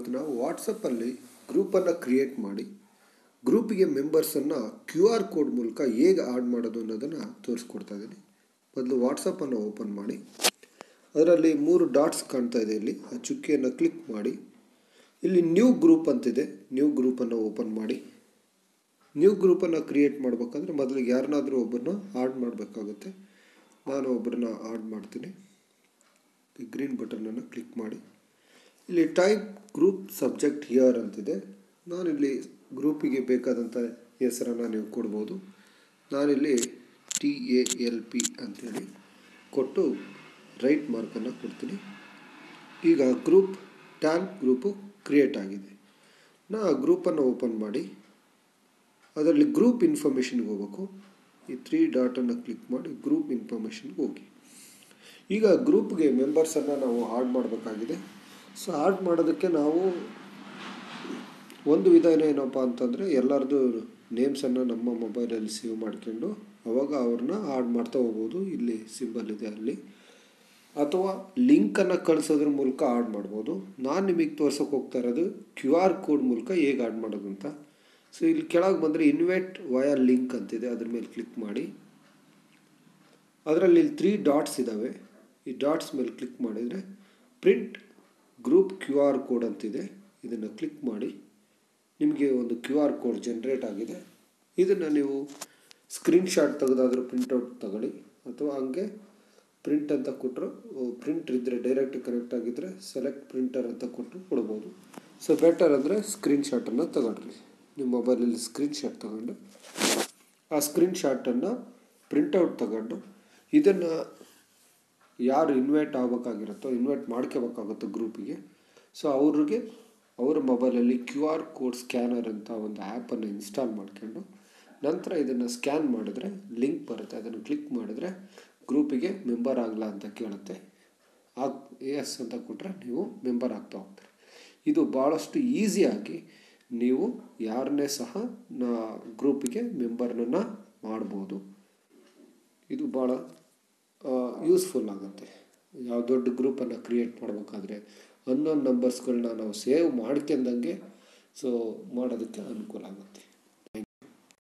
ಇವತ್ತು ನಾವು ವಾಟ್ಸಪ್ಪಲ್ಲಿ ಗ್ರೂಪನ್ನು ಕ್ರಿಯೇಟ್ ಮಾಡಿ ಗ್ರೂಪಿಗೆ ಮೆಂಬರ್ಸನ್ನು ಕ್ಯೂ ಆರ್ ಕೋಡ್ ಮೂಲಕ ಹೇಗೆ ಆಡ್ ಮಾಡೋದು ಅನ್ನೋದನ್ನು ತೋರಿಸ್ಕೊಡ್ತಾ ಇದ್ದೀನಿ ಮೊದಲು ವಾಟ್ಸಪ್ಪನ್ನು ಓಪನ್ ಮಾಡಿ ಅದರಲ್ಲಿ ಮೂರು ಡಾಟ್ಸ್ ಕಾಣ್ತಾ ಇದೆ ಇಲ್ಲಿ ಆ ಚುಕ್ಕಿಯನ್ನು ಕ್ಲಿಕ್ ಮಾಡಿ ಇಲ್ಲಿ ನ್ಯೂ ಗ್ರೂಪ್ ಅಂತಿದೆ ನ್ಯೂ ಗ್ರೂಪನ್ನು ಓಪನ್ ಮಾಡಿ ನ್ಯೂ ಗ್ರೂಪನ್ನು ಕ್ರಿಯೇಟ್ ಮಾಡಬೇಕಂದ್ರೆ ಮೊದಲಿಗೆ ಯಾರನ್ನಾದರೂ ಒಬ್ಬರನ್ನ ಆಡ್ ಮಾಡಬೇಕಾಗುತ್ತೆ ನಾನು ಒಬ್ಬರನ್ನ ಆಡ್ ಮಾಡ್ತೀನಿ ಈ ಗ್ರೀನ್ ಬಟನನ್ನು ಕ್ಲಿಕ್ ಮಾಡಿ ಇಲ್ಲಿ ಟೈಪ್ ಗ್ರೂಪ್ ಸಬ್ಜೆಕ್ಟ್ ಹಿಯರ್ ಅಂತಿದೆ ನಾನಿಲ್ಲಿ ಗ್ರೂಪಿಗೆ ಬೇಕಾದಂಥ ಹೆಸರನ್ನು ನೀವು ಕೊಡ್ಬೋದು ನಾನಿಲ್ಲಿ ಟಿ ಎ ಎಲ್ ಪಿ ಅಂತೇಳಿ ಕೊಟ್ಟು ರೈಟ್ ಮಾರ್ಕನ್ನು ಕೊಡ್ತೀನಿ ಈಗ ಗ್ರೂಪ್ ಟ್ಯಾನ್ ಗ್ರೂಪು ಕ್ರಿಯೇಟ್ ಆಗಿದೆ ನಾ ಆ ಗ್ರೂಪನ್ನು ಓಪನ್ ಮಾಡಿ ಅದರಲ್ಲಿ ಗ್ರೂಪ್ ಇನ್ಫಾರ್ಮೇಷನ್ಗೆ ಹೋಗ್ಬೇಕು ಈ ತ್ರೀ ಡಾಟನ್ನು ಕ್ಲಿಕ್ ಮಾಡಿ ಗ್ರೂಪ್ ಇನ್ಫಾರ್ಮೇಷನ್ಗೆ ಹೋಗಿ ಈಗ ಗ್ರೂಪ್ಗೆ ಮೆಂಬರ್ಸನ್ನು ನಾವು ಆಡ್ ಮಾಡಬೇಕಾಗಿದೆ ಸೊ ಆಡ್ ಮಾಡೋದಕ್ಕೆ ನಾವು ಒಂದು ವಿಧಾನ ಏನಪ್ಪ ಅಂತಂದರೆ ಎಲ್ಲರದ್ದು ನೇಮ್ಸನ್ನು ನಮ್ಮ ಮೊಬೈಲಲ್ಲಿ ಸೇವ್ ಮಾಡ್ಕೊಂಡು ಅವಾಗ ಅವ್ರನ್ನ ಆಡ್ ಮಾಡ್ತಾ ಹೋಗ್ಬೋದು ಇಲ್ಲಿ ಸಿಂಬಲ್ ಇದೆ ಅಲ್ಲಿ ಅಥವಾ ಲಿಂಕನ್ನು ಕಳಿಸೋದ್ರ ಮೂಲಕ ಆಡ್ ಮಾಡ್ಬೋದು ನಾನು ನಿಮಗೆ ತೋರ್ಸೋಕೆ ಹೋಗ್ತಾ ಇರೋದು ಕ್ಯೂ ಆರ್ ಕೋಡ್ ಮೂಲಕ ಹೇಗೆ ಆಡ್ ಮಾಡೋದು ಅಂತ ಸೊ ಇಲ್ಲಿ ಕೆಳಗೆ ಬಂದರೆ ಇನ್ವೈಟ್ ವಯಾ ಲಿಂಕ್ ಅಂತಿದೆ ಅದ್ರ ಮೇಲೆ ಕ್ಲಿಕ್ ಮಾಡಿ ಅದರಲ್ಲಿ ಇಲ್ಲಿ ತ್ರೀ ಡಾಟ್ಸ್ ಇದ್ದಾವೆ ಈ ಡಾಟ್ಸ್ ಮೇಲೆ ಕ್ಲಿಕ್ ಮಾಡಿದರೆ print group Q R code ಅಂತಿದೆ ಇದನ್ನು ಕ್ಲಿಕ್ ಮಾಡಿ ನಿಮಗೆ ಒಂದು ಕ್ಯೂ ಆರ್ ಕೋಡ್ ಜನ್ರೇಟ್ ಆಗಿದೆ ಇದನ್ನು ನೀವು ಸ್ಕ್ರೀನ್ಶಾಟ್ ತೆಗೆದಾದರೂ ಪ್ರಿಂಟೌಟ್ ತಗೊಳ್ಳಿ ಅಥವಾ ಹಂಗೆ ಪ್ರಿಂಟ್ ಅಂತ ಕೊಟ್ಟರು ಪ್ರಿಂಟರ್ ಇದ್ದರೆ ಡೈರೆಕ್ಟ್ ಕನೆಕ್ಟ್ ಆಗಿದ್ದರೆ ಸೆಲೆಕ್ಟ್ ಪ್ರಿಂಟರ್ ಅಂತ ಕೊಟ್ಟು ಕೊಡ್ಬೋದು ಸೊ ಬೆಟರ್ ಅಂದರೆ ಸ್ಕ್ರೀನ್ಶಾಟನ್ನು ತಗೊಳ್ರಿ ನಿಮ್ಮ ಮೊಬೈಲಲ್ಲಿ ಸ್ಕ್ರೀನ್ಶಾಟ್ ತಗೊಂಡು ಆ ಸ್ಕ್ರೀನ್ಶಾಟನ್ನು ಪ್ರಿಂಟೌಟ್ ತಗೊಂಡು ಇದನ್ನು ಯಾರು ಇನ್ವೈಟ್ ಆಗಬೇಕಾಗಿರುತ್ತೋ ಇನ್ವೈಟ್ ಮಾಡ್ಕೋಬೇಕಾಗುತ್ತೋ ಗ್ರೂಪಿಗೆ ಸೊ ಅವ್ರಿಗೆ ಅವರ ಮೊಬೈಲಲ್ಲಿ ಕ್ಯೂ ಆರ್ ಕೋಡ್ ಸ್ಕ್ಯಾನರ್ ಅಂತ ಒಂದು ಆ್ಯಪನ್ನು ಇನ್ಸ್ಟಾಲ್ ಮಾಡ್ಕೊಂಡು ನಂತರ ಇದನ್ನು ಸ್ಕ್ಯಾನ್ ಮಾಡಿದ್ರೆ ಲಿಂಕ್ ಬರುತ್ತೆ ಅದನ್ನು ಕ್ಲಿಕ್ ಮಾಡಿದ್ರೆ ಗ್ರೂಪಿಗೆ ಮೆಂಬರ್ ಆಗಲ್ಲ ಅಂತ ಕೇಳುತ್ತೆ ಆಗ್ ಎಸ್ ಅಂತ ಕೊಟ್ಟರೆ ನೀವು ಮೆಂಬರ್ ಆಗ್ತಾ ಹೋಗ್ತೀರಿ ಇದು ಭಾಳಷ್ಟು ಈಸಿಯಾಗಿ ನೀವು ಯಾರನ್ನೇ ಸಹ ನಾ ಗ್ರೂಪಿಗೆ ಮೆಂಬರ್ನನ್ನು ಮಾಡ್ಬೋದು ಇದು ಭಾಳ ಯೂಸ್ಫುಲ್ ಆಗುತ್ತೆ ಯಾವ ದೊಡ್ಡ ಗ್ರೂಪನ್ನು ಕ್ರಿಯೇಟ್ ಮಾಡಬೇಕಾದ್ರೆ ಅನ್ನೋನ್ ನಂಬರ್ಸ್ಗಳನ್ನ ನಾವು ಸೇವ್ ಮಾಡ್ಕೊಂಡಂಗೆ ಸೊ ಮಾಡೋದಕ್ಕೆ ಅನುಕೂಲ ಆಗುತ್ತೆ